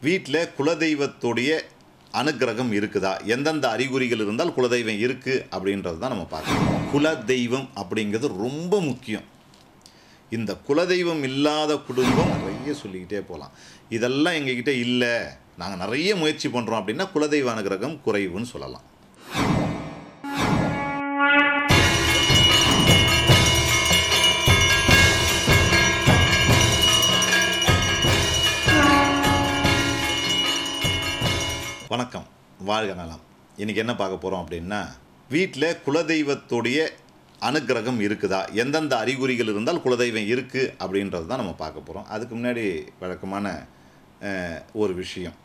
வீட்டில் குலதெய்வத்துடைய அனுக்கிரகம் இருக்குதா எந்தெந்த அறிகுறிகள் இருந்தால் குலதெய்வம் இருக்குது அப்படின்றது தான் நம்ம பார்க்கணும் குலதெய்வம் அப்படிங்கிறது ரொம்ப முக்கியம் இந்த குலதெய்வம் இல்லாத குடும்பம் நிறைய சொல்லிக்கிட்டே போகலாம் இதெல்லாம் எங்ககிட்ட இல்லை நாங்கள் நிறைய முயற்சி பண்ணுறோம் அப்படின்னா குலதெய்வ அனுகிரகம் குறைவுன்னு சொல்லலாம் வணக்கம் வாழ்க நலம் இன்றைக்கி என்ன பார்க்க போகிறோம் அப்படின்னா வீட்டில் குலதெய்வத்துடைய அனுக்கிரகம் இருக்குதா எந்தெந்த அறிகுறிகள் இருந்தால் குலதெய்வம் இருக்குது அப்படின்றது தான் நம்ம பார்க்க போகிறோம் அதுக்கு முன்னாடி வழக்கமான அஹ், ஒரு விஷயம்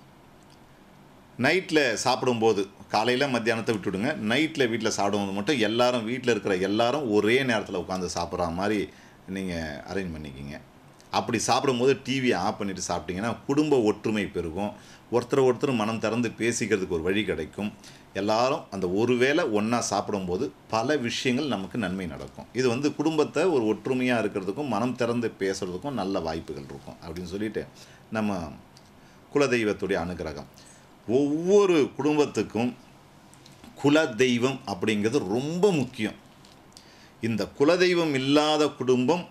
நைட்டில் சாப்பிடும்போது காலையில் மத்தியானத்தை விட்டுவிடுங்க நைட்டில் வீட்டில் சாப்பிடும்போது மட்டும் எல்லாரும் வீட்டில் இருக்கிற எல்லாரும் ஒரே நேரத்தில் உட்காந்து சாப்பிட்ற மாதிரி நீங்கள் அரேஞ்ச் பண்ணிக்கிங்க அப்படி சாப்பிடும்போது டிவியை ஆஃப் பண்ணிவிட்டு சாப்பிட்டீங்கன்னா குடும்ப ஒற்றுமை பெருகும் ஒருத்தர் ஒருத்தர் மனம் திறந்து பேசிக்கிறதுக்கு ஒரு வழி கிடைக்கும் எல்லாரும் அந்த ஒரு வேளை ஒன்றா சாப்பிடும்போது பல விஷயங்கள் நமக்கு நன்மை நடக்கும் இது வந்து குடும்பத்தை ஒரு ஒற்றுமையாக இருக்கிறதுக்கும் மனம் திறந்து பேசுகிறதுக்கும் நல்ல வாய்ப்புகள் இருக்கும் அப்படின்னு சொல்லிட்டு நம்ம குலதெய்வத்துடைய அனுகிரகம் ஒவ்வொரு குடும்பத்துக்கும் குலதெய்வம் அப்படிங்கிறது ரொம்ப முக்கியம் இந்த குலதெய்வம் இல்லாத குடும்பம்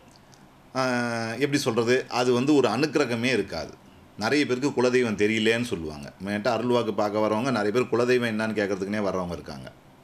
ஆஹ், எப்படி சொல்கிறது அது வந்து ஒரு அனுக்கிரகமே இருக்காது நிறைய பேருக்கு குலதெய்வம் தெரியலேன்னு சொல்லுவாங்க மேட்ட அருள்வாக்கு பார்க்க வரவங்க நிறைய பேர் குலதெய்வம் என்னன்னு கேட்கறதுக்குனே வர்றவங்க இருக்காங்க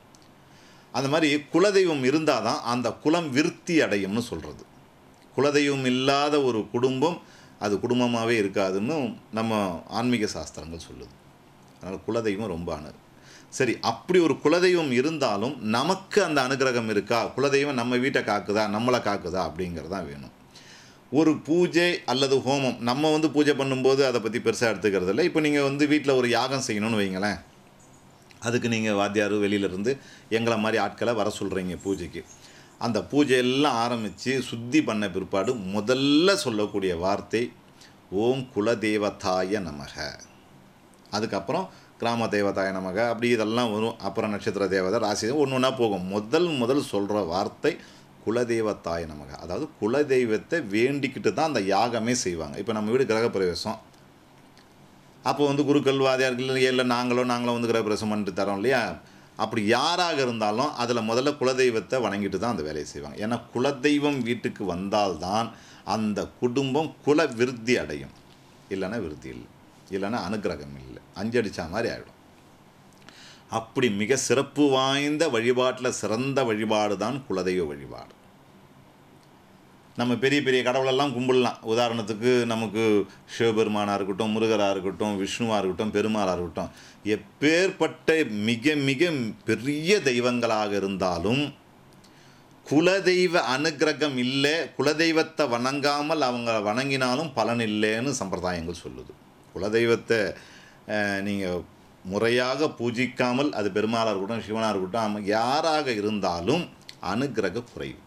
அந்த மாதிரி குலதெய்வம் இருந்தால் தான் அந்த குலம் விருத்தி அடையும்னு சொல்கிறது குலதெய்வம் இல்லாத ஒரு குடும்பம் அது குடும்பமாகவே இருக்காதுன்னு நம்ம ஆன்மீக சாஸ்திரங்கள் சொல்லுது அதனால் குலதெய்வம் ரொம்ப அணு சரி அப்படி ஒரு குலதெய்வம் இருந்தாலும் நமக்கு அந்த அனுகிரகம் இருக்கா குலதெய்வம் நம்ம வீட்டை காக்குதா நம்மளை காக்குதா அப்படிங்கிறதான் வேணும் ஒரு பூஜை அல்லது ஹோமம் நம்ம வந்து பூஜை பண்ணும்போது அதை பற்றி பெருசாக எடுத்துக்கிறது இல்லை இப்போ நீங்கள் வந்து வீட்டில் ஒரு யாகம் செய்யணும்னு வைங்களேன் அதுக்கு நீங்கள் வாத்தியார் வெளியிலேருந்து எங்களை மாதிரி ஆட்களை வர சொல்கிறீங்க பூஜைக்கு அந்த பூஜையெல்லாம் ஆரம்பித்து சுத்தி பண்ண பிற்பாடு முதல்ல சொல்லக்கூடிய வார்த்தை ஓம் குலதேவதாய நமக அதுக்கப்புறம் கிராம தேவதாய நமக அப்படி இதெல்லாம் வரும் அப்புறம் நட்சத்திர தேவதை ராசி ஒன்று ஒன்றா போகும் முதல் முதல் சொல்கிற வார்த்தை குலதெய்வத்தாய நமக அதாவது குலதெய்வத்தை வேண்டிக்கிட்டு தான் அந்த யாகமே செய்வாங்க இப்போ நம்ம வீடு கிரகப்பிரவேசம் அப்போ வந்து குருக்கள் வாதியார்கள் இல்லை நாங்களோ நாங்களோ வந்து கிரகப்பிரவேசம் பண்ணிட்டு தரோம் இல்லையா அப்படி யாராக இருந்தாலும் அதில் முதல்ல குலதெய்வத்தை வணங்கிட்டு தான் அந்த வேலையை செய்வாங்க ஏன்னா குலதெய்வம் வீட்டுக்கு வந்தால்தான் அந்த குடும்பம் குல விருத்தி அடையும் இல்லைன்னா விருத்தி இல்லை இல்லைன்னா அனுக்கிரகம் இல்லை அஞ்சடிச்சா மாதிரி ஆகிடும் அப்படி மிக சிறப்பு வாய்ந்த வழிபாட்டில் சிறந்த வழிபாடு தான் குலதெய்வ வழிபாடு நம்ம பெரிய பெரிய கடவுளெல்லாம் கும்பிடலாம் உதாரணத்துக்கு நமக்கு சிவபெருமானாக இருக்கட்டும் முருகராக இருக்கட்டும் விஷ்ணுவாக இருக்கட்டும் பெருமாளாக இருக்கட்டும் எப்பேற்பட்ட மிக மிக பெரிய தெய்வங்களாக இருந்தாலும் குலதெய்வ அனுக்கிரகம் இல்லை குலதெய்வத்தை வணங்காமல் அவங்க வணங்கினாலும் பலன் இல்லைன்னு சம்பிரதாயங்கள் சொல்லுது குலதெய்வத்தை நீங்கள் முறையாக பூஜிக்காமல் அது பெருமாளாக இருக்கட்டும் சிவனாக இருக்கட்டும் ஆமா, யாராக இருந்தாலும் அனுக்கிரக குறைவு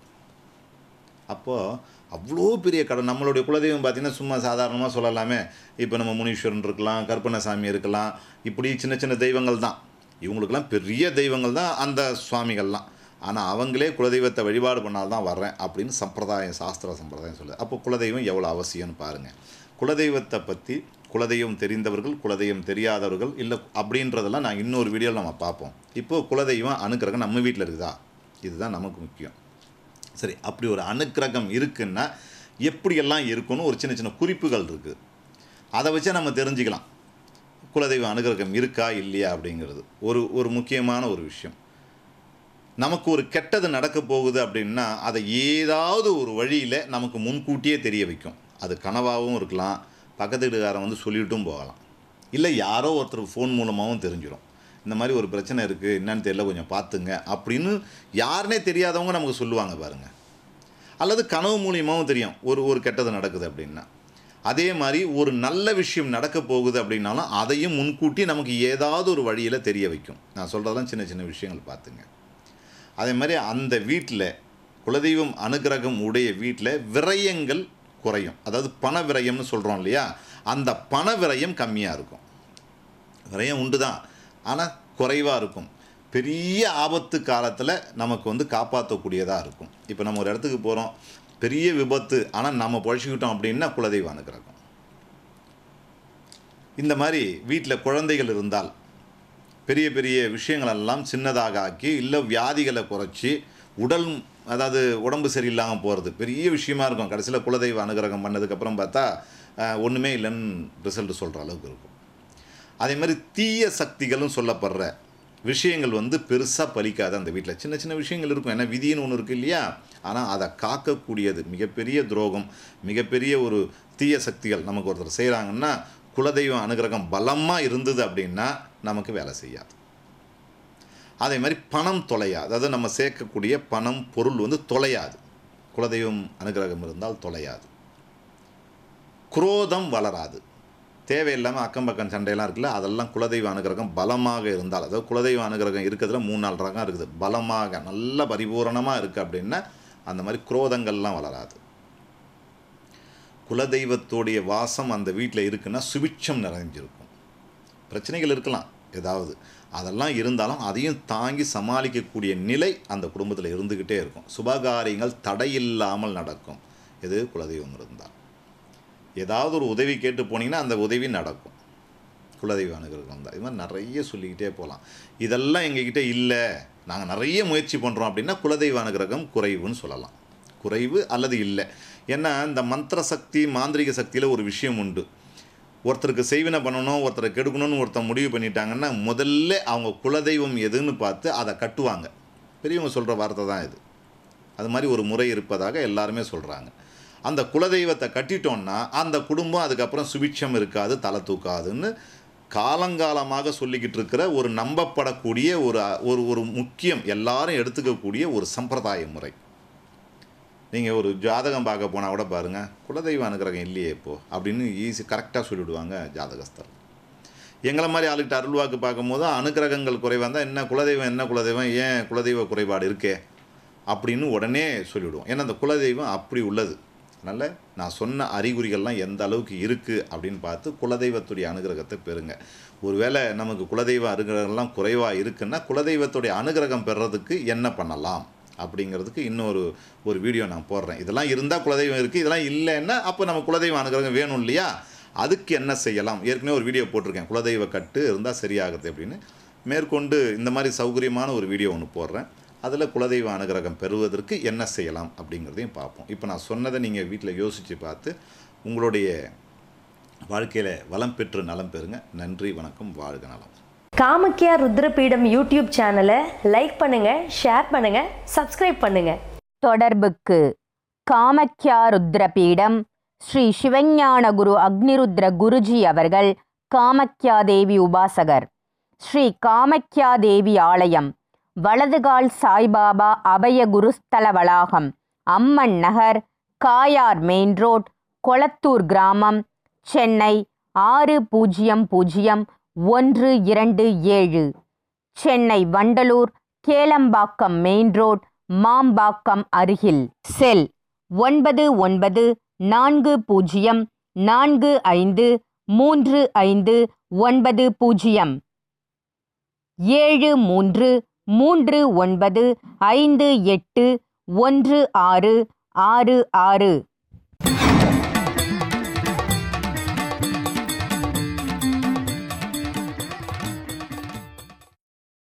அப்போது அவ்வளோ பெரிய கடன் நம்மளுடைய குலதெய்வம் பார்த்திங்கன்னா சும்மா சாதாரணமாக சொல்லலாமே இப்போ நம்ம முனீஸ்வரன் இருக்கலாம் கற்பனசாமி இருக்கலாம் இப்படி சின்ன சின்ன தெய்வங்கள் தான் இவங்களுக்கெல்லாம் பெரிய தெய்வங்கள் தான் அந்த சுவாமிகள்லாம் ஆனால் அவங்களே குலதெய்வத்தை வழிபாடு பண்ணால் தான் வர்றேன் அப்படின்னு சம்பிரதாயம் சாஸ்திர சம்பிரதாயம் சொல்லுது அப்போ குலதெய்வம் எவ்வளோ அவசியம்னு பாருங்கள் குலதெய்வத்தை பற்றி குலதெய்வம் தெரிந்தவர்கள் குலதெய்வம் தெரியாதவர்கள் இல்லை அப்படின்றதெல்லாம் நான் இன்னொரு வீடியோவில் நம்ம பார்ப்போம் இப்போது குலதெய்வம் அனுக்கிரகம் நம்ம வீட்டில் இருக்குதா இதுதான் நமக்கு முக்கியம் சரி அப்படி ஒரு அனுக்கிரகம் இருக்குன்னா எப்படியெல்லாம் இருக்குன்னு ஒரு சின்ன சின்ன குறிப்புகள் இருக்குது அதை வச்சே நம்ம தெரிஞ்சுக்கலாம் குலதெய்வ அனுகிரகம் இருக்கா இல்லையா அப்படிங்கிறது ஒரு ஒரு முக்கியமான ஒரு விஷயம் நமக்கு ஒரு கெட்டது நடக்க போகுது அப்படின்னா அதை ஏதாவது ஒரு வழியில் நமக்கு முன்கூட்டியே தெரிய வைக்கும் அது கனவாகவும் இருக்கலாம் பக்கத்து வீட்டுக்காரன் வந்து சொல்லிட்டும் போகலாம் இல்லை யாரோ ஒருத்தர் ஃபோன் மூலமாகவும் தெரிஞ்சிடும் இந்த மாதிரி ஒரு பிரச்சனை இருக்குது என்னன்னு தெரியல கொஞ்சம் பார்த்துங்க அப்படின்னு யாருனே தெரியாதவங்க நமக்கு சொல்லுவாங்க பாருங்கள் அல்லது கனவு மூலியமாகவும் தெரியும் ஒரு ஒரு கெட்டது நடக்குது அப்படின்னா அதே மாதிரி ஒரு நல்ல விஷயம் நடக்க போகுது அப்படின்னாலும் அதையும் முன்கூட்டி நமக்கு ஏதாவது ஒரு வழியில் தெரிய வைக்கும் நான் சொல்கிறதெல்லாம் சின்ன சின்ன விஷயங்கள் பார்த்துங்க அதே மாதிரி அந்த வீட்டில் குலதெய்வம் அனுகிரகம் உடைய வீட்டில் விரயங்கள் குறையும் அதாவது பண விரயம்னு சொல்கிறோம் இல்லையா அந்த பண விரயம் கம்மியாக இருக்கும் விரயம் உண்டு தான் ஆனால் குறைவாக இருக்கும் பெரிய ஆபத்து காலத்தில் நமக்கு வந்து காப்பாற்றக்கூடியதாக இருக்கும் இப்போ நம்ம ஒரு இடத்துக்கு போகிறோம் பெரிய விபத்து ஆனால் நம்ம பழச்சிக்கிட்டோம் அப்படின்னா குலதெய்வம் அனுகிரகம் இந்த மாதிரி வீட்டில் குழந்தைகள் இருந்தால் பெரிய பெரிய விஷயங்களெல்லாம் சின்னதாக ஆக்கி இல்லை வியாதிகளை குறைச்சி உடல் அதாவது உடம்பு சரியில்லாமல் போகிறது பெரிய விஷயமா இருக்கும் கடைசியில் குலதெய்வ அனுகிரகம் பண்ணதுக்கப்புறம் பார்த்தா அஹ், ஒன்றுமே இல்லைன்னு ரிசல்ட் சொல்கிற அளவுக்கு இருக்கும் அதே மாதிரி தீய சக்திகளும் சொல்லப்படுற விஷயங்கள் வந்து பெருசாக பலிக்காது அந்த வீட்டில் சின்ன சின்ன விஷயங்கள் இருக்கும் ஏன்னா விதின்னு ஒன்று இருக்குது இல்லையா ஆனால் அதை காக்கக்கூடியது மிகப்பெரிய துரோகம் மிகப்பெரிய ஒரு தீய சக்திகள் நமக்கு ஒருத்தர் செய்கிறாங்கன்னா குலதெய்வம் அனுகிரகம் பலமாக இருந்தது அப்படின்னா நமக்கு வேலை செய்யாது அதே மாதிரி பணம் தொலையாது அதாவது நம்ம சேர்க்கக்கூடிய பணம் பொருள் வந்து தொலையாது குலதெய்வம் அனுகிரகம் இருந்தால் தொலையாது குரோதம் வளராது தேவையில்லாமல் அக்கம் பக்கம் சண்டையெல்லாம் இருக்குல்ல அதெல்லாம் குலதெய்வ அனுகிரகம் பலமாக இருந்தால் அதாவது குலதெய்வ அனுகிரகம் இருக்கிறதுல மூணு நாலு ரகம் இருக்குது பலமாக நல்ல பரிபூரணமாக இருக்குது அப்படின்னா அந்த மாதிரி குரோதங்கள்லாம் வளராது குலதெய்வத்தோடைய வாசம் அந்த வீட்டில் இருக்குன்னா சுபிட்சம் நிறைஞ்சிருக்கும் பிரச்சனைகள் இருக்கலாம் ஏதாவது அதெல்லாம் இருந்தாலும் அதையும் தாங்கி சமாளிக்கக்கூடிய நிலை அந்த குடும்பத்தில் இருந்துக்கிட்டே இருக்கும் சுபகாரியங்கள் தடையில்லாமல் நடக்கும் எது குலதெய்வம் இருந்தால் ஏதாவது ஒரு உதவி கேட்டு போனீங்கன்னா அந்த உதவி நடக்கும் குலதெய்வ அனுகிரகம் தான் இது மாதிரி நிறைய சொல்லிக்கிட்டே போகலாம் இதெல்லாம் எங்ககிட்ட இல்லை நாங்கள் நிறைய முயற்சி பண்ணுறோம் அப்படின்னா குலதெய்வ அனுகிரகம் குறைவுன்னு சொல்லலாம் குறைவு அல்லது இல்லை ஏன்னா இந்த மந்திர சக்தி மாந்திரிக சக்தியில் ஒரு விஷயம் உண்டு ஒருத்தருக்கு செய்வினை பண்ணணும் ஒருத்தரை கெடுக்கணும்னு ஒருத்தர் முடிவு பண்ணிட்டாங்கன்னா முதல்ல அவங்க குலதெய்வம் எதுன்னு பார்த்து அதை கட்டுவாங்க பெரியவங்க சொல்கிற வார்த்தை தான் இது அது மாதிரி ஒரு முறை இருப்பதாக எல்லாருமே சொல்கிறாங்க அந்த குலதெய்வத்தை கட்டிட்டோன்னா அந்த குடும்பம் அதுக்கப்புறம் சுபிட்சம் இருக்காது தலை தூக்காதுன்னு காலங்காலமாக சொல்லிக்கிட்டு இருக்கிற ஒரு நம்பப்படக்கூடிய ஒரு ஒரு ஒரு முக்கியம் எல்லாரும் எடுத்துக்கக்கூடிய ஒரு சம்பிரதாய முறை நீங்கள் ஒரு ஜாதகம் பார்க்க போனால் கூட பாருங்கள் குலதெய்வ அனுகிரகம் இல்லையே இப்போ அப்படின்னு ஈஸி கரெக்டாக சொல்லிவிடுவாங்க ஜாதகஸ்தர் எங்களை மாதிரி ஆளுகிட்ட அருள்வாக்கு பார்க்கும்போது அனுகிரகங்கள் குறைவாக இருந்தால் என்ன குலதெய்வம் என்ன குலதெய்வம் ஏன் குலதெய்வ குறைபாடு இருக்கே அப்படின்னு உடனே சொல்லிவிடுவோம் ஏன்னா அந்த குலதெய்வம் அப்படி உள்ளது அதனால் நான் சொன்ன அறிகுறிகள்லாம் எந்த அளவுக்கு இருக்குது அப்படின்னு பார்த்து குலதெய்வத்துடைய அனுகிரகத்தை பெறுங்க ஒருவேளை நமக்கு குலதெய்வ அனுகிரகம்லாம் குறைவாக இருக்குன்னா குலதெய்வத்துடைய அனுகிரகம் பெறுறதுக்கு என்ன பண்ணலாம் அப்படிங்கிறதுக்கு இன்னொரு ஒரு வீடியோ நான் போடுறேன் இதெல்லாம் இருந்தால் குலதெய்வம் இருக்குது இதெல்லாம் இல்லைன்னா அப்போ நம்ம குலதெய்வ அனுகிரகம் வேணும் இல்லையா அதுக்கு என்ன செய்யலாம் ஏற்கனவே ஒரு வீடியோ போட்டிருக்கேன் குலதெய்வ கட்டு இருந்தால் சரியாகுது அப்படின்னு மேற்கொண்டு இந்த மாதிரி சௌகரியமான ஒரு வீடியோ ஒன்று போடுறேன் அதில் குலதெய்வ அனுகிரகம் பெறுவதற்கு என்ன செய்யலாம் அப்படிங்கிறதையும் பார்ப்போம் இப்போ நான் சொன்னதை நீங்கள் வீட்டில் யோசித்து பார்த்து உங்களுடைய வாழ்க்கையில் வளம் பெற்று நலம் பெறுங்க நன்றி வணக்கம் வாழ்க நலம் காமக்கியா ருத்ரபீடம் யூடியூப் சேனலை லைக் பண்ணுங்க ஷேர் பண்ணுங்க சப்ஸ்கிரைப் பண்ணுங்க தொடர்புக்கு காமக்யா ருத்ரபீடம் ஸ்ரீ சிவஞான குரு அக்னிருத்ர குருஜி அவர்கள் காமக்யா தேவி உபாசகர் ஸ்ரீ காமக்யா தேவி ஆலயம் வலதுகால் சாய்பாபா அபய குருஸ்தல வளாகம் அம்மன் நகர் காயார் மெயின் ரோட் கொளத்தூர் கிராமம் சென்னை ஆறு பூஜ்ஜியம் பூஜ்ஜியம் ஒன்று இரண்டு ஏழு சென்னை வண்டலூர் கேளம்பாக்கம் மெயின் ரோட் மாம்பாக்கம் அருகில் செல் ஒன்பது ஒன்பது நான்கு பூஜ்ஜியம் நான்கு ஐந்து மூன்று ஐந்து ஒன்பது பூஜ்ஜியம் ஏழு மூன்று மூன்று ஒன்பது ஐந்து எட்டு ஒன்று ஆறு ஆறு ஆறு